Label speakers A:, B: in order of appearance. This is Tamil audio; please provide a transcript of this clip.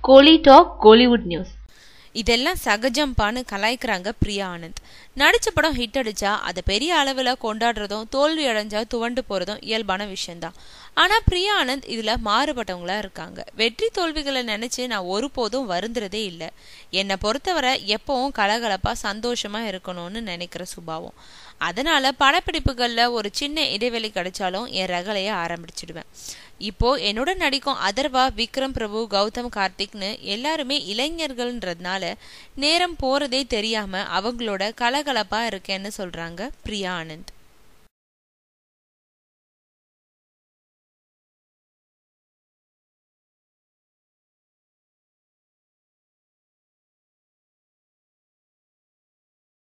A: கோலி டாக் கோலிவுட் நியூஸ்
B: இதெல்லாம் சகஜம்பான்னு கலாய்க்கிறாங்க பிரியா ஆனந்த் நடிச்ச படம் ஹிட் அடிச்சா அதை பெரிய அளவில் கொண்டாடுறதும் தோல்வி அடைஞ்சா துவண்டு போறதும் இயல்பான விஷயம்தான் ஆனா பிரியா ஆனந்த் இதுல மாறுபட்டவங்களா இருக்காங்க வெற்றி தோல்விகளை நினைச்சு நான் ஒருபோதும் வருந்துறதே இல்லை என்னை பொறுத்தவரை எப்பவும் கலகலப்பா சந்தோஷமா இருக்கணும்னு நினைக்கிற சுபாவம் அதனால படப்பிடிப்புகள்ல ஒரு சின்ன இடைவெளி கிடைச்சாலும் என் ரகலைய ஆரம்பிச்சிடுவேன் இப்போ என்னோட நடிக்கும் அதர்வா விக்ரம் பிரபு கௌதம் கார்த்திக்னு எல்லாருமே இளைஞர்கள்ன்றதுனால நேரம் போறதே தெரியாம அவங்களோட கலகலப்பா இருக்கேன்னு சொல்றாங்க பிரியா ஆனந்த்